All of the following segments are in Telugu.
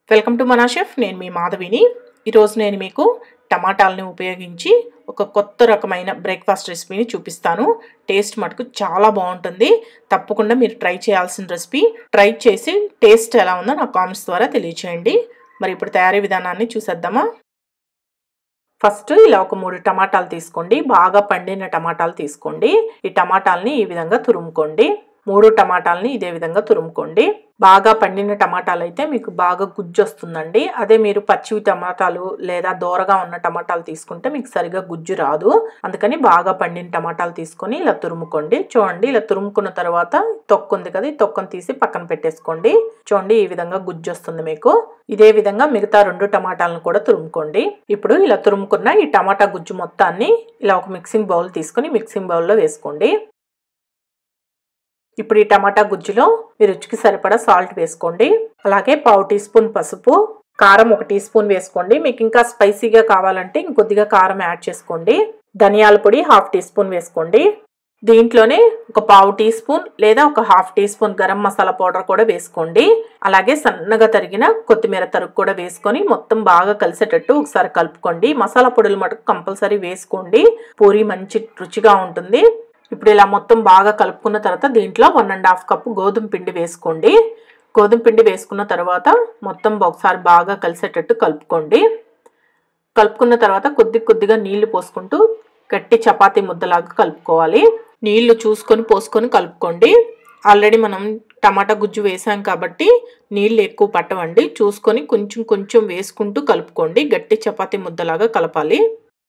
వెల్కమ్ టు మనా షెఫ్ నేను మీ మాధవిని ఈరోజు నేను మీకు టమాటాలని ఉపయోగించి ఒక కొత్త రకమైన బ్రేక్ఫాస్ట్ రెసిపీని చూపిస్తాను టేస్ట్ మటుకు చాలా బాగుంటుంది తప్పకుండా మీరు ట్రై చేయాల్సిన రెసిపీ ట్రై చేసి టేస్ట్ ఎలా ఉందో నా కామెంట్స్ ద్వారా తెలియచేయండి మరి ఇప్పుడు తయారీ విధానాన్ని చూసేద్దామా ఫస్ట్ ఇలా ఒక మూడు టమాటాలు తీసుకోండి బాగా పండిన టమాటాలు తీసుకోండి ఈ టమాటాలని ఈ విధంగా తురుముకోండి మూడు టమాటాలని ఇదే విధంగా తురుముకోండి బాగా పండిన టమాటాలు అయితే మీకు బాగా గుజ్జు వస్తుందండి అదే మీరు పచ్చివి టమాటాలు లేదా దోరగా ఉన్న టమాటాలు తీసుకుంటే మీకు సరిగా గుజ్జు రాదు అందుకని బాగా పండిన టమాటాలు తీసుకొని ఇలా తురుముకోండి చూడండి ఇలా తురుముకున్న తర్వాత తొక్కు ఉంది కదా ఈ తొక్కను తీసి పక్కన పెట్టేసుకోండి చూడండి ఈ విధంగా గుజ్జు వస్తుంది మీకు ఇదే విధంగా మిగతా రెండు టమాటాలను కూడా తురుముకోండి ఇప్పుడు ఇలా తురుముకున్న ఈ టమాటా గుజ్జు మొత్తాన్ని ఇలా ఒక మిక్సింగ్ బౌల్ తీసుకొని మిక్సింగ్ బౌల్లో వేసుకోండి ఇప్పుడు ఈ టమాటా గుజ్జులో మీ రుచికి సరిపడా సాల్ట్ వేసుకోండి అలాగే పావు టీ స్పూన్ పసుపు కారం ఒక టీ స్పూన్ వేసుకోండి మీకు ఇంకా స్పైసీగా కావాలంటే ఇంకొద్దిగా కారం యాడ్ చేసుకోండి ధనియాల పొడి హాఫ్ టీ స్పూన్ వేసుకోండి దీంట్లోనే ఒక పావు టీ స్పూన్ లేదా ఒక half teaspoon garam masala powder కూడా వేసుకోండి అలాగే సన్నగా తరిగిన కొత్తిమీర తరుగు కూడా వేసుకొని మొత్తం బాగా కలిసేటట్టు ఒకసారి కలుపుకోండి మసాలా పొడులు మటుకు కంపల్సరీ వేసుకోండి పూరి మంచి రుచిగా ఉంటుంది ఇప్పుడు ఇలా మొత్తం బాగా కలుపుకున్న తర్వాత దీంట్లో వన్ అండ్ హాఫ్ కప్ గోధుమ పిండి వేసుకోండి గోధుమ పిండి వేసుకున్న తర్వాత మొత్తం ఒకసారి బాగా కలిసేటట్టు కలుపుకోండి కలుపుకున్న తర్వాత కొద్ది కొద్దిగా నీళ్లు పోసుకుంటూ గట్టి చపాతీ ముద్దలాగా కలుపుకోవాలి నీళ్లు చూసుకొని పోసుకొని కలుపుకోండి ఆల్రెడీ మనం టమాటా గుజ్జు వేసాం కాబట్టి నీళ్ళు ఎక్కువ పట్టవండి చూసుకొని కొంచెం కొంచెం వేసుకుంటూ కలుపుకోండి గట్టి చపాతీ ముద్దలాగా కలపాలి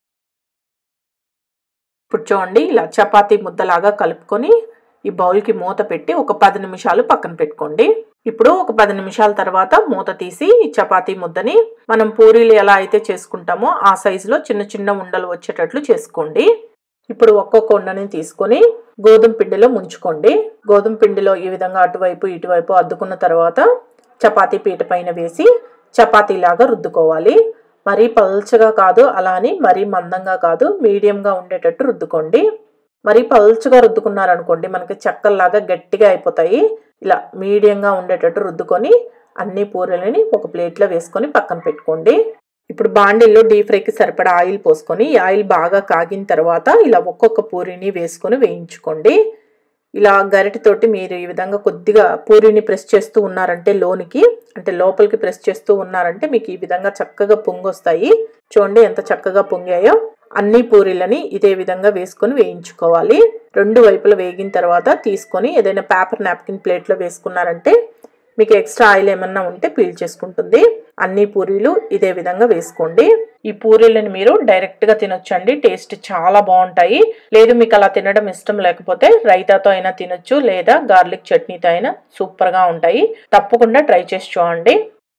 ఇప్పుడు చూడండి ఇలా చపాతీ ముద్దలాగా కలుపుకొని ఈ బౌల్కి మూత పెట్టి ఒక పది నిమిషాలు పక్కన పెట్టుకోండి ఇప్పుడు ఒక పది నిమిషాల తర్వాత మూత తీసి ఈ చపాతీ ముద్దని మనం పూరీలు ఎలా అయితే చేసుకుంటామో ఆ సైజులో చిన్న చిన్న ఉండలు వచ్చేటట్లు చేసుకోండి ఇప్పుడు ఒక్కొక్క ఉండని తీసుకొని గోధుమ పిండిలో ముంచుకోండి గోధుమ పిండిలో ఈ విధంగా అటువైపు ఇటువైపు అద్దుకున్న తర్వాత చపాతీ పీట పైన వేసి చపాతీలాగా రుద్దుకోవాలి మరీ పల్చగా కాదు అలా అని మరీ మందంగా కాదు మీడియంగా ఉండేటట్టు రుద్దుకోండి మరీ పల్చగా రుద్దుకున్నారనుకోండి మనకి చెక్కల్లాగా గట్టిగా అయిపోతాయి ఇలా మీడియంగా ఉండేటట్టు రుద్దుకొని అన్ని పూరీలని ఒక ప్లేట్లో వేసుకొని పక్కన పెట్టుకోండి ఇప్పుడు బాండిల్లో డీప్ ఫ్రైకి సరిపడా ఆయిల్ పోసుకొని ఈ ఆయిల్ బాగా కాగిన తర్వాత ఇలా ఒక్కొక్క పూరిని వేసుకొని వేయించుకోండి ఇలా గరిటెతోటి మీరు ఈ విధంగా కొద్దిగా పూరిని ప్రెస్ చేస్తూ ఉన్నారంటే లోనికి అంటే లోపలికి ప్రెస్ చేస్తూ ఉన్నారంటే మీకు ఈ విధంగా చక్కగా పొంగొస్తాయి చూడండి ఎంత చక్కగా పొంగాయో అన్ని పూరీలని ఇదే విధంగా వేసుకొని వేయించుకోవాలి రెండు వైపులు వేగిన తర్వాత తీసుకొని ఏదైనా పేపర్ నాప్కిన్ ప్లేట్లో వేసుకున్నారంటే మీకు ఎక్స్ట్రా ఆయిల్ ఏమన్నా ఉంటే పీల్ చేసుకుంటుంది అన్ని పూరీలు ఇదే విధంగా వేసుకోండి ఈ పూరీలను మీరు డైరెక్ట్గా తినొచ్చండి టేస్ట్ చాలా బాగుంటాయి లేదు మీకు అలా తినడం ఇష్టం లేకపోతే రైతాతో అయినా తినొచ్చు లేదా గార్లిక్ చట్నీతో అయినా సూపర్గా ఉంటాయి తప్పకుండా ట్రై చేసి చూడండి